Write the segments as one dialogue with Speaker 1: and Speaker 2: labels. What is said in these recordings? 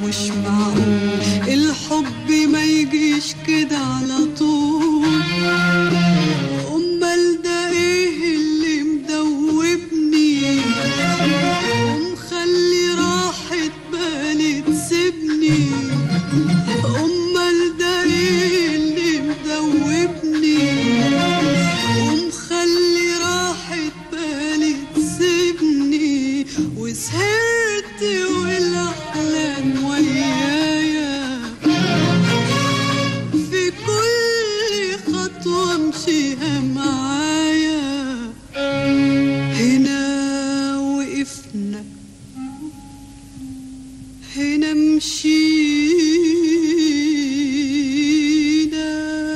Speaker 1: مش معقول الحب ما يجيش كده على طول امال ده ايه اللي مدوبني ومخلي راحة بالي تسيبني امال ده ايه اللي مدوبني ومخلي راحة بالي تسيبني وسهرت والاحلام ويايا في كل خطوة امشيها معايا هنا وقفنا هنا مشينا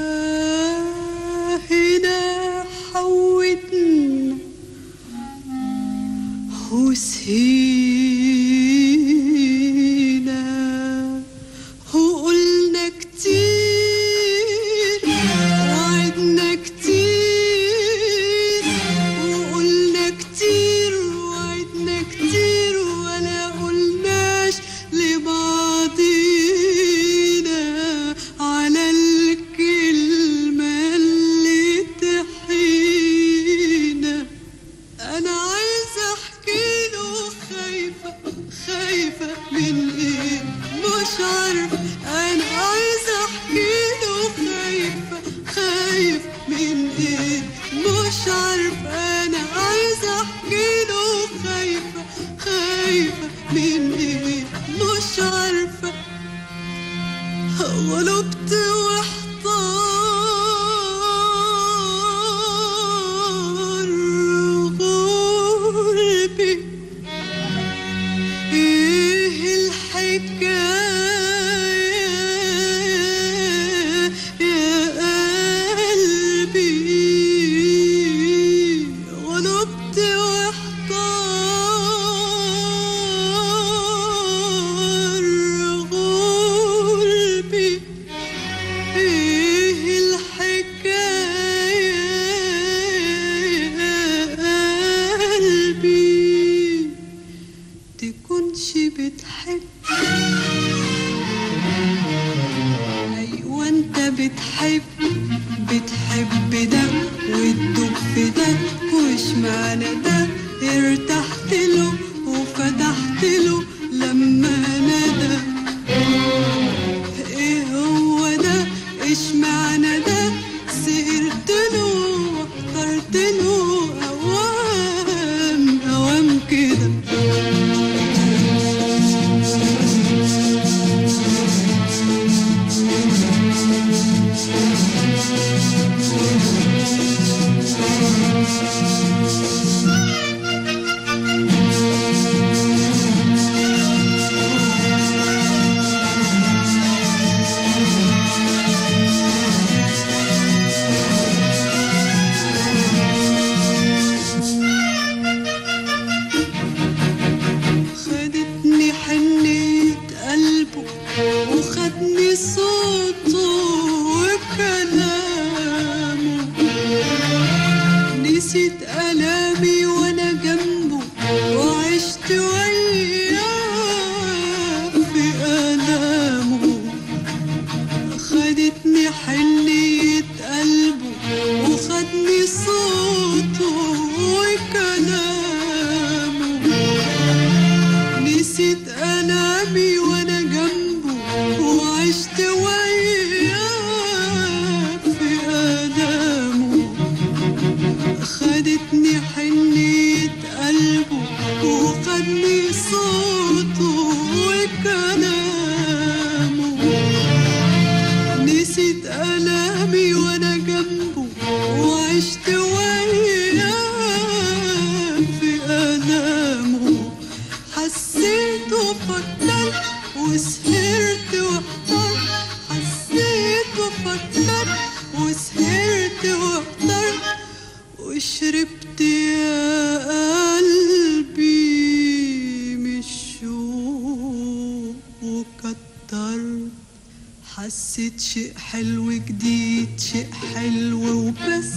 Speaker 1: هنا حودنا وسهينا وقلنا كتير وعدنا كتير وقلنا كتير وعدنا كتير ولا قلناش لبعضينا على الكلمة اللي تحينا انا عايزه احكي له خايفه خايفه من ايه مش عارف انا عايزه احكي له خايفه خايف من ايه مش عارف انا عايزه احكي له خايفه خايفه من ايه مش عارفه غلبت واحتار غربي ايه الحكاية يا قلبي غلبت واحتار غربي ايه الحكاية يا قلبي تكونش بتحب ايوه انت بتحب بتحب ده وتدوب في ده وش معنى ده ارتحت له وفتحت له لما ندى ايه هو ده ايش معنى ده سهرت له واخترت له اوام اوام كده خدتني حنية قلبه وخدني صوته وكلامه نسيت ألامي وأنا جنبه وعشت وياه في ألامه خدتني حنية قلبه وخدني صوته وكلامه نسيت ألامي وأنا جنبه وعشت وياه في ألامه خدتني حنية قلبه وخدني صوته وكلامه نسيت ألامي وأنا جنبه وعشت وياه في ألامه حسيت وفكرت وسهرت واحترت حسيت وفكرت وسهرت واحترت وشربت يا قلبي من الشوق وكترت حسيت شيء حلو جديد شيء حلو وبس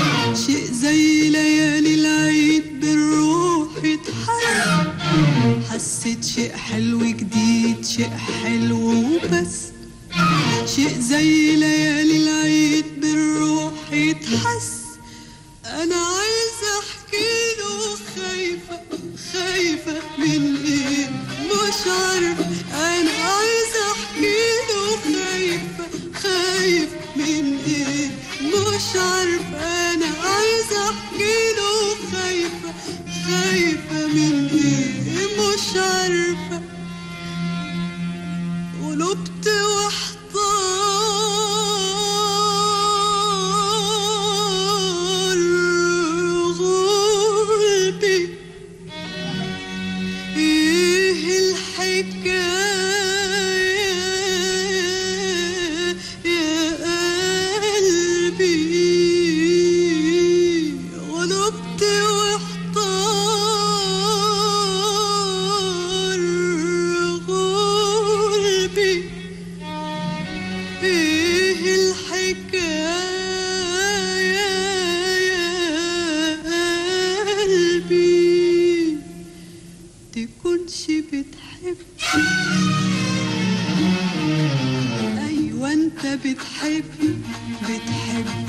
Speaker 1: شيء زي ليالي العيد بالروح اتحس حسيت شيء حلو جديد شيء حلو وبس شيء زي ليالي العيد بالروح يتحس انا عايزه احكي له خايفه خايفه من ايه مش عارفه انا عايزه احكي له خايفه خايف من ايه مش عارفه انا عايزه احكي له خايفه خايفه من ايه مش عارفه قلبت واحتار غلبي ايه الحكاية يا قلبي غلبت واحتار غلبي ايه الحكاية يا قلبي تكونش بتحب ايوه انت بتحب بتحب